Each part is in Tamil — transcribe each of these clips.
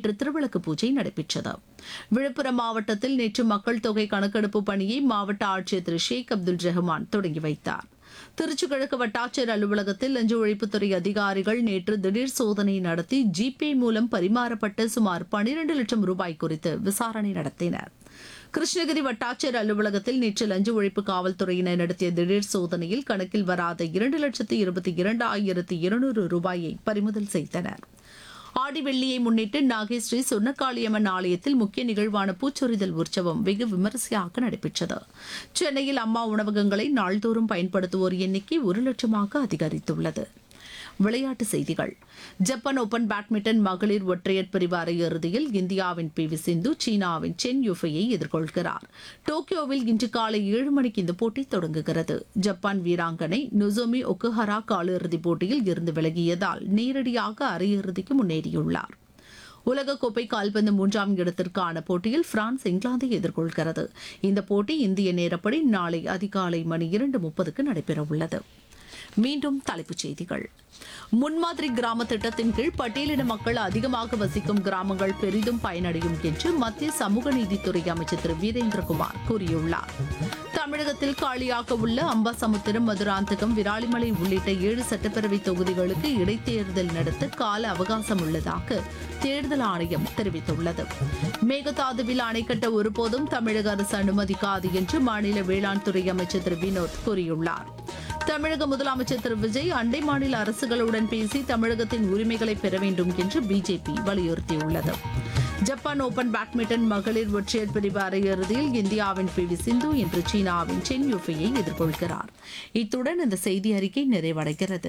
நேற்று திருவிளக்கு பூஜை நடைபெற்றது விழுப்புரம் மாவட்டத்தில் நேற்று மக்கள் தொகை கணக்கெடுப்பு பணியை மாவட்ட ஆட்சியர் திரு ஷேக் அப்துல் ரஹ்மான் தொடங்கி வைத்தார் திருச்சி கிழக்கு வட்டாட்சியர் அலுவலகத்தில் லஞ்ச ஒழிப்புத்துறை அதிகாரிகள் நேற்று திடீர் சோதனை நடத்தி ஜிபே மூலம் பரிமாறப்பட்ட சுமார் பனிரெண்டு லட்சம் ரூபாய் குறித்து விசாரணை நடத்தினர் கிருஷ்ணகிரி வட்டாட்சியர் அலுவலகத்தில் நேற்று லஞ்ச ஒழிப்பு காவல்துறையினர் நடத்திய திடீர் சோதனையில் கணக்கில் வராத இரண்டு லட்சத்து இருபத்தி இரண்டாயிரத்து இருநூறு ரூபாயை பறிமுதல் செய்தனர் ஆடி வெள்ளியை முன்னிட்டு நாகை ஸ்ரீ சொர்ணக்காளியம்மன் ஆலயத்தில் முக்கிய நிகழ்வான பூச்சொரிதல் உற்சவம் வெகு விமரிசையாக நடைபெற்றது சென்னையில் அம்மா உணவகங்களை நாள்தோறும் பயன்படுத்துவோர் எண்ணிக்கை ஒரு லட்சமாக அதிகரித்துள்ளது விளையாட்டுச் செய்திகள் ஜப்பான் ஓபன் பேட்மிண்டன் மகளிர் ஒற்றையர் பிரிவு அரையிறுதியில் இந்தியாவின் பி வி சிந்து சீனாவின் சென் யுஃபையை எதிர்கொள்கிறார் டோக்கியோவில் இன்று காலை ஏழு மணிக்கு இந்த போட்டி தொடங்குகிறது ஜப்பான் வீராங்கனை நொசோமி ஒக்குஹரா காலிறுதிப் போட்டியில் இருந்து விலகியதால் நேரடியாக அரையிறுதிக்கு முன்னேறியுள்ளார் உலகக்கோப்பை கால்பந்து மூன்றாம் இடத்திற்கான போட்டியில் பிரான்ஸ் இங்கிலாந்தை எதிர்கொள்கிறது இந்த போட்டி இந்திய நேரப்படி நாளை அதிகாலை மணி இரண்டு முப்பதுக்கு நடைபெறவுள்ளது மீண்டும் தலைப்புச் செய்திகள் முன்மாதிரி கிராம திட்டத்தின் கீழ் பட்டியலின மக்கள் அதிகமாக வசிக்கும் கிராமங்கள் பெரிதும் பயனடையும் என்று மத்திய சமூக நீதித்துறை அமைச்சர் திரு வீரேந்திரகுமார் கூறியுள்ளார் தமிழகத்தில் காலியாக உள்ள அம்பாசமுத்திரம் மதுராந்தகம் விராலிமலை உள்ளிட்ட ஏழு சட்டப்பேரவை தொகுதிகளுக்கு இடைத்தேர்தல் நடத்த கால அவகாசம் உள்ளதாக தேர்தல் ஆணையம் தெரிவித்துள்ளது மேகதாதுவில் அணை கட்ட ஒருபோதும் தமிழக அரசு அனுமதிக்காது என்று மாநில வேளாண் துறை அமைச்சர் திரு வினோத் கூறியுள்ளார் தமிழக முதலமைச்சர் திரு விஜய் அண்டை மாநில அரசுகளுடன் பேசி தமிழகத்தின் உரிமைகளை பெற வேண்டும் என்று பிஜேபி வலியுறுத்தியுள்ளது ஜப்பான் ஓபன் பேட்மிண்டன் மகளிர் ஒற்றையர் பிரிவு அரையிறுதியில் இந்தியாவின் பி வி சிந்து இன்று சீனாவின் சென் யூஃபையை எதிர்கொள்கிறார் இத்துடன் இந்த செய்தி அறிக்கை நிறைவடைகிறது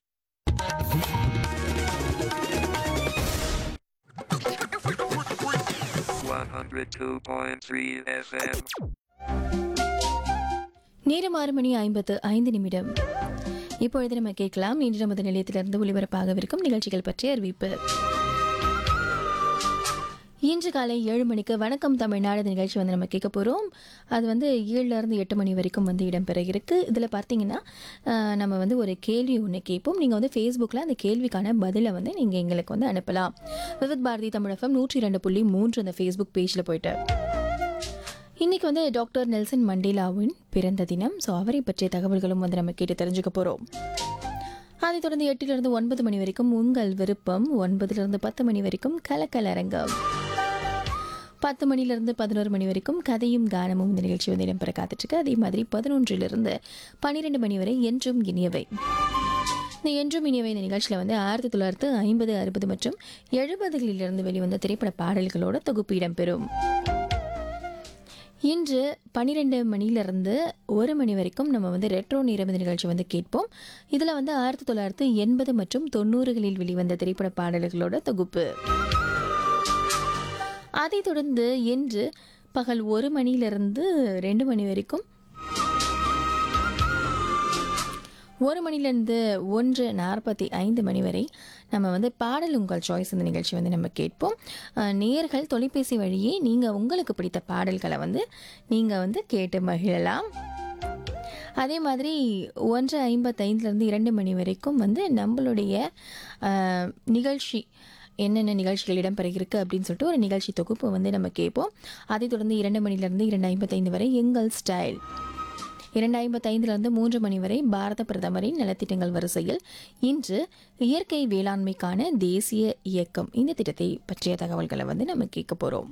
One hundred two point three FM. நேரம் ஆறு மணி ஐம்பத்து ஐந்து நிமிடம் இப்பொழுது நம்ம கேட்கலாம் இன்று நமது நிலையத்திலிருந்து ஒளிபரப்பாகவிருக்கும் நிகழ்ச்சிகள் பற்றிய அறிவிப்பு இன்று காலை ஏழு மணிக்கு வணக்கம் தமிழ்நாடு இந்த நிகழ்ச்சி வந்து நம்ம கேட்க போகிறோம் அது வந்து ஏழுல இருந்து எட்டு மணி வரைக்கும் வந்து இடம்பெற இருக்கு இதில் பார்த்தீங்கன்னா ஆஹ், நம்ம வந்து ஒரு கேள்வி ஒன்று கேட்போம் நீங்கள் வந்து ஃபேஸ்புக்கில் அந்த கேள்விக்கான பதிலை வந்து நீங்கள் எங்களுக்கு வந்து அனுப்பலாம் விவித் பாரதி தமிழகம் நூற்றி ரெண்டு புள்ளி மூன்று அந்த ஃபேஸ்புக் பேஜில் போயிட்டு இன்னைக்கு வந்து டாக்டர் நெல்சன் மண்டேலாவின் பிறந்த தினம் ஸோ அவரை பற்றிய தகவல்களும் வந்து நம்ம கேட்டு தெரிஞ்சுக்க போகிறோம் அதைத் தொடர்ந்து எட்டிலிருந்து ஒன்பது மணி வரைக்கும் உங்கள் விருப்பம் ஒன்பதுலேருந்து பத்து மணி வரைக்கும் கலக்கலரங்கம் பத்து மணிலிருந்து பதினோரு மணி வரைக்கும் கதையும் கானமும் இந்த நிகழ்ச்சி வந்து இடம்பெற காத்துட்ருக்கு அதே மாதிரி பதினொன்றிலிருந்து பன்னிரெண்டு மணி வரை என்றும் இனியவை இந்த என்றும் இனியவை இந்த நிகழ்ச்சியில் வந்து ஆயிரத்தி தொள்ளாயிரத்து ஐம்பது அறுபது மற்றும் எழுபதுகளிலிருந்து வெளிவந்த திரைப்பட பாடல்களோட தொகுப்பு இடம்பெறும் இன்று பன்னிரெண்டு மணிலேருந்து ஒரு மணி வரைக்கும் நம்ம வந்து ரெட்ரோ நேரம் இந்த நிகழ்ச்சி வந்து கேட்போம் இதில் வந்து ஆயிரத்தி தொள்ளாயிரத்து எண்பது மற்றும் தொண்ணூறுகளில் வெளிவந்த திரைப்பட பாடல்களோட தொகுப்பு அதைத் தொடர்ந்து இன்று பகல் ஒரு மணியிலிருந்து ரெண்டு மணி வரைக்கும் ஒரு மணிலேருந்து ஒன்று நாற்பத்தி ஐந்து மணி வரை நம்ம வந்து பாடல் உங்கள் சாய்ஸ் இந்த நிகழ்ச்சி வந்து நம்ம கேட்போம் அஹ், நேயர்கள் தொலைபேசி வழியே நீங்கள் உங்களுக்கு பிடித்த பாடல்களை வந்து நீங்கள் வந்து கேட்டு மகிழலாம் அதே மாதிரி ஒன்று ஐம்பத்தைந்துலேருந்து இரண்டு மணி வரைக்கும் வந்து நம்மளுடைய அஹ், நிகழ்ச்சி என்னென்ன நிகழ்ச்சிகள் இடம்பெற இருக்கு அப்படின்னு சொல்லிட்டு ஒரு நிகழ்ச்சி தொகுப்பு வந்து நம்ம கேட்போம் அதைத் தொடர்ந்து இரண்டு மணிலேருந்து இரண்டு ஐம்பத்தைந்து வரை எங்கள் ஸ்டைல் இரண்டு ஐம்பத்தைந்திலிருந்து மூன்று மணி வரை பாரத பிரதமரின் நலத்திட்டங்கள் வரிசையில் இன்று இயற்கை வேளாண்மைக்கான தேசிய இயக்கம் இந்த திட்டத்தை பற்றிய தகவல்களை வந்து நம்ம கேட்க போகிறோம்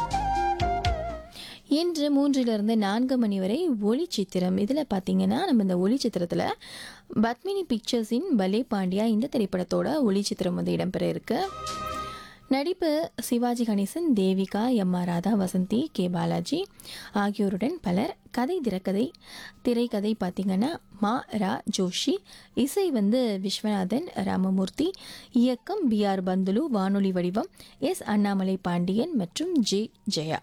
இன்று மூன்றிலிருந்து நான்கு மணி வரை ஒளிச்சித்திரம் இதில் பார்த்தீங்கன்னா நம்ம இந்த ஒளிச்சித்திரத்தில் பத்மினி பிக்சர்ஸின் பலே பாண்டியா இந்த திரைப்படத்தோட ஒளிச்சித்திரம் வந்து இடம்பெற இருக்கு நடிப்பு Sivaji Ganesan Devika M R Radha Vasanthi K Balaji ஆகியோருடன் பலர் கதை திரைக்கதை திரைக்கதை பார்த்தீங்கன்னா மா ரா ஜோஷி இசை வந்து விஸ்வநாதன் ராமமூர்த்தி இயக்கம் பி ஆர் பந்துலு வானொலி வடிவம் எஸ் அண்ணாமலை பாண்டியன் மற்றும் ஜே ஜெயா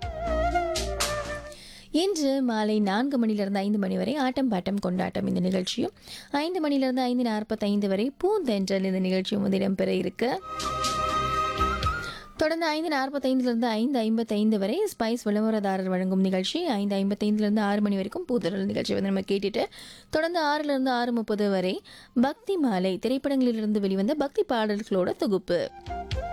இன்று மாலை நான்கு மணிலிருந்து ஐந்து மணி வரை ஆட்டம் பாட்டம் கொண்டாட்டம் இந்த நிகழ்ச்சியும் ஐந்து மணிலிருந்து ஐந்து நாற்பத்தைந்து வரை பூந்தென்றல் இந்த நிகழ்ச்சியும் வந்து இடம்பெற இருக்கு தொடர்ந்து ஐந்து நாற்பத்தைந்துலேருந்து ஐந்து ஐம்பத்தைந்து வரை ஸ்பைஸ் விளம்பரதாரர் வழங்கும் நிகழ்ச்சி ஐந்து ஐம்பத்தைந்துலேருந்து ஆறு மணி வரைக்கும் பூதரல் நிகழ்ச்சி வந்து நம்ம கேட்டுட்டு தொடர்ந்து ஆறிலிருந்து ஆறு முப்பது வரை பக்தி மாலை திரைப்படங்களிலிருந்து வெளிவந்த பக்தி பாடல்களோட தொகுப்பு